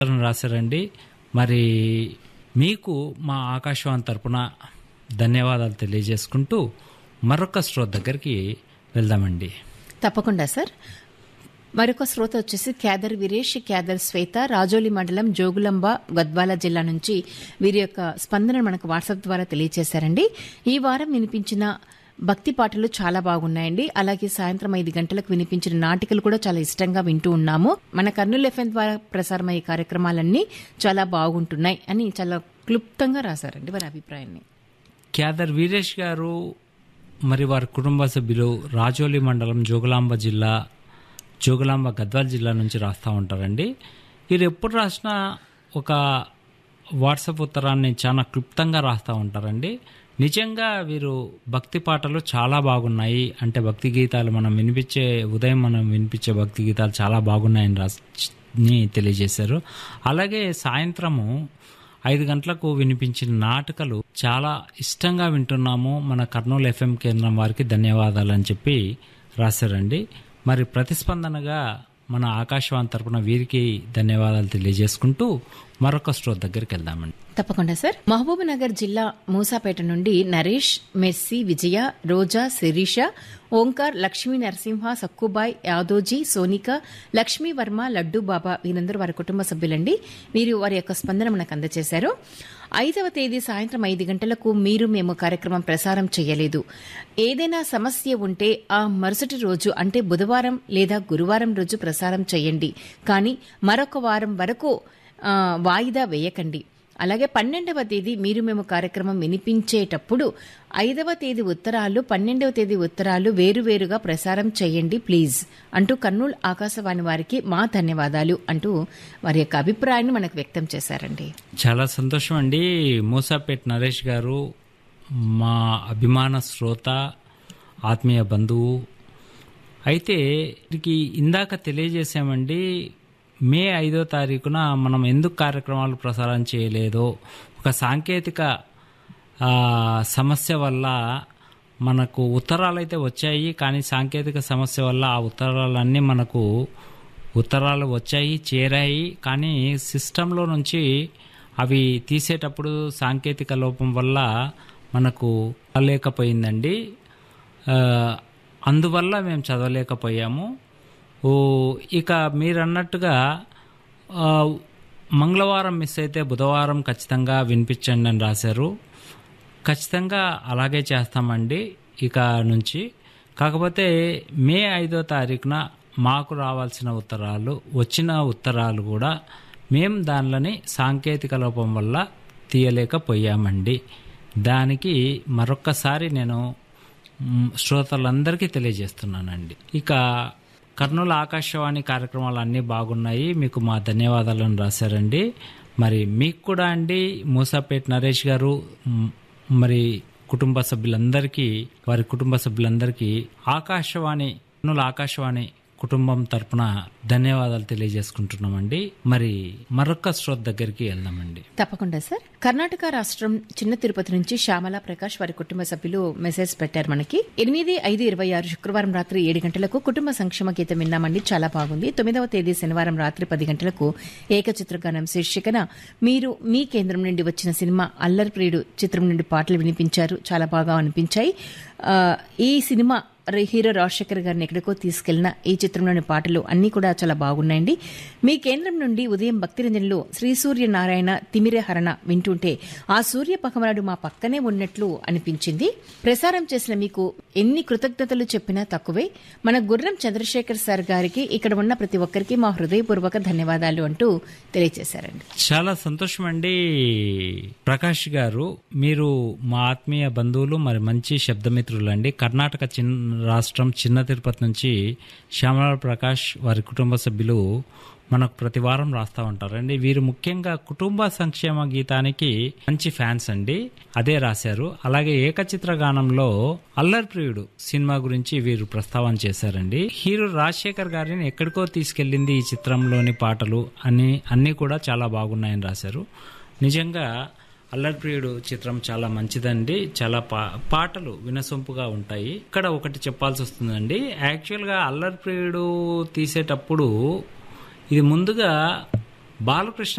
రాశారండి మరి మీకు మా ఆకాశవాణి తరపున ధన్యవాదాలు తెలియజేసుకుంటూ మరొక స్ట్రోత్ దగ్గరికి వెళ్దామండి తప్పకుండా సార్ మరొక శ్రోత వచ్చేసి క్యాదర్ వీరేష్ క్యాదర్ శ్వేత రాజోలి మండలం జోగులంబ గద్వాల జిల్లా నుంచి వీరి యొక్క స్పందన మనకు వాట్సాప్ ద్వారా తెలియజేశారండి ఈ వారం వినిపించిన భక్తి పాటలు చాలా బాగున్నాయండి అలాగే సాయంత్రం ఐదు గంటలకు వినిపించిన నాటికలు కూడా చాలా ఇష్టంగా వింటూ ఉన్నాము మన కర్నూలు ఎఫ్ఎం ద్వారా ప్రసారమయ్యే కార్యక్రమాలన్నీ చాలా బాగుంటున్నాయి అని చాలా క్లుప్తంగా రాశారండి వారి అభిప్రాయాన్ని క్యాదర్ వీరేష్ గారు మరి వారి కుటుంబ సభ్యులు రాజోలి మండలం జోగులాంబ జిల్లా జోగులాంబ గద్వాల జిల్లా నుంచి రాస్తూ ఉంటారండి వీరు ఎప్పుడు రాసినా ఒక వాట్సాప్ ఉత్తరాన్ని చాలా క్లుప్తంగా రాస్తూ ఉంటారండి నిజంగా వీరు భక్తి పాటలు చాలా బాగున్నాయి అంటే భక్తి గీతాలు మనం వినిపించే ఉదయం మనం వినిపించే భక్తి గీతాలు చాలా బాగున్నాయని రాసి తెలియజేశారు అలాగే సాయంత్రము ఐదు గంటలకు వినిపించిన నాటకాలు చాలా ఇష్టంగా వింటున్నాము మన కర్నూలు ఎఫ్ఎం కేంద్రం వారికి ధన్యవాదాలు అని చెప్పి రాశారండి మరి ప్రతిస్పందనగా మన ఆకాశవాణి తరపున వీరికి ధన్యవాదాలు తెలియజేసుకుంటూ మరొక స్టోర్ దగ్గరికి వెళ్దామండి తప్పకుండా సార్ మహబూబ్ నగర్ జిల్లా మూసాపేట నుండి నరేష్ మెర్సీ విజయ రోజా శిరీష ఓంకార్ లక్ష్మీ నరసింహ సక్కుబాయ్ యాదోజీ సోనిక లక్ష్మీ వర్మ లడ్డు బాబా వీరందరూ వారి కుటుంబ సభ్యులండి వీరు వారి యొక్క స్పందన మనకు అందజేశారు ఐదవ తేదీ సాయంత్రం ఐదు గంటలకు మీరు మేము కార్యక్రమం ప్రసారం చేయలేదు ఏదైనా సమస్య ఉంటే ఆ మరుసటి రోజు అంటే బుధవారం లేదా గురువారం రోజు ప్రసారం చేయండి కానీ మరొక వారం వరకు ఆ, వాయిదా వేయకండి అలాగే పన్నెండవ తేదీ మీరు మేము కార్యక్రమం వినిపించేటప్పుడు ఐదవ తేదీ ఉత్తరాలు పన్నెండవ తేదీ ఉత్తరాలు వేరువేరుగా ప్రసారం చేయండి ప్లీజ్ అంటూ కర్నూలు ఆకాశవాణి వారికి మా ధన్యవాదాలు అంటూ వారి యొక్క అభిప్రాయాన్ని మనకు వ్యక్తం చేశారండి చాలా సంతోషం అండి మూసాపేట్ నరేష్ గారు మా అభిమాన శ్రోత ఆత్మీయ బంధువు అయితే వీరికి ఇందాక తెలియజేసామండి మే ఐదో తారీఖున మనం ఎందుకు కార్యక్రమాలు ప్రసారం చేయలేదో ఒక సాంకేతిక ఆ, సమస్య వల్ల మనకు ఉత్తరాలు అయితే వచ్చాయి కానీ సాంకేతిక సమస్య వల్ల ఆ ఉత్తరాలన్నీ మనకు ఉత్తరాలు వచ్చాయి చేరాయి కానీ సిస్టంలో నుంచి అవి తీసేటప్పుడు సాంకేతిక లోపం వల్ల మనకు లేకపోయిందండి ఆ, అందువల్ల మేము చదవలేకపోయాము ఓ ఇక మీరు అన్నట్టుగా ఆ, మంగళవారం మిస్ అయితే బుధవారం ఖచ్చితంగా వినిపించండి అని రాశారు ఖచ్చితంగా అలాగే చేస్తామండి ఇక నుంచి కాకపోతే మే ఐదో తారీఖున మాకు రావాల్సిన ఉత్తరాలు వచ్చిన ఉత్తరాలు కూడా మేము దానిలోని సాంకేతిక లోపం వల్ల తీయలేకపోయామండి దానికి మరొక్కసారి నేను మ్, శ్రోతలందరికీ తెలియజేస్తున్నానండి ఇక కర్నూలు ఆకాశవాణి కార్యక్రమాలు అన్నీ బాగున్నాయి మీకు మా ధన్యవాదాలను రాశారండి మరి మీకు కూడా అండి మూసాపేట్ నరేష్ గారు మ్, మరి కుటుంబ సభ్యులందరికీ వారి కుటుంబ సభ్యులందరికీ ఆకాశవాణి కర్నూలు ఆకాశవాణి కుటుంబం తరపున ధన్యవాదాలు తెలియజేసుకుంటున్నామండి మరి మరొక శ్రోత దగ్గరికి వెళ్దామండి తప్పకుండా సార్ కర్ణాటక రాష్ట్రం చిన్న తిరుపతి నుంచి శ్యామల ప్రకాష్ వారి కుటుంబ సభ్యులు మెసేజ్ పెట్టారు మనకి ఎనిమిది ఐదు ఇరవై ఆరు శుక్రవారం రాత్రి ఏడు గంటలకు కుటుంబ సంక్షేమ గీతం విన్నామండి చాలా బాగుంది తొమ్మిదవ తేదీ శనివారం రాత్రి పది గంటలకు ఏకచిత్రగానం శీర్షికన మీరు మీ కేంద్రం నుండి వచ్చిన సినిమా అల్లరి ప్రియుడు చిత్రం నుండి పాటలు వినిపించారు చాలా బాగా అనిపించాయి ఆ, ఈ సినిమా ర- హీరో రాజశేఖర్ గారిని ఎక్కడికో తీసుకెళ్లిన ఈ చిత్రంలోని పాటలు అన్నీ కూడా చాలా బాగున్నాయండి మీ కేంద్రం నుండి ఉదయం భక్తిరంజన్లో శ్రీ సూర్య నారాయణ తిమిరహరణ వింటుంటే ఆ సూర్య పకమరాడు మా పక్కనే ఉన్నట్లు అనిపించింది ప్రసారం చేసిన మీకు ఎన్ని కృతజ్ఞతలు చెప్పినా తక్కువే మన గుర్రం చంద్రశేఖర్ సార్ గారికి ఇక్కడ ఉన్న ప్రతి ఒక్కరికి మా హృదయపూర్వక ధన్యవాదాలు అంటూ తెలియజేశారండి చాలా సంతోషం అండి ప్రకాష్ గారు మీరు మా ఆత్మీయ బంధువులు మరి మంచి శబ్దమిత్రులు అండి కర్ణాటక చిన్న రాష్ట్రం చిన్న తిరుపతి నుంచి శ్యామల ప్రకాష్ వారి కుటుంబ సభ్యులు మనకు ప్రతి వారం రాస్తూ ఉంటారండి వీరు ముఖ్యంగా కుటుంబ సంక్షేమ గీతానికి మంచి ఫ్యాన్స్ అండి అదే రాశారు అలాగే ఏకచిత్ర గానంలో అల్లరి ప్రియుడు సినిమా గురించి వీరు ప్రస్తావన చేశారండి హీరో రాజశేఖర్ గారిని ఎక్కడికో తీసుకెళ్ళింది ఈ చిత్రంలోని పాటలు అని అన్నీ కూడా చాలా బాగున్నాయని రాశారు నిజంగా అల్లరి ప్రియుడు చిత్రం చాలా మంచిదండి చాలా పా పాటలు వినసొంపుగా ఉంటాయి ఇక్కడ ఒకటి చెప్పాల్సి వస్తుందండి యాక్చువల్గా అల్లరి ప్రియుడు తీసేటప్పుడు ఇది ముందుగా బాలకృష్ణ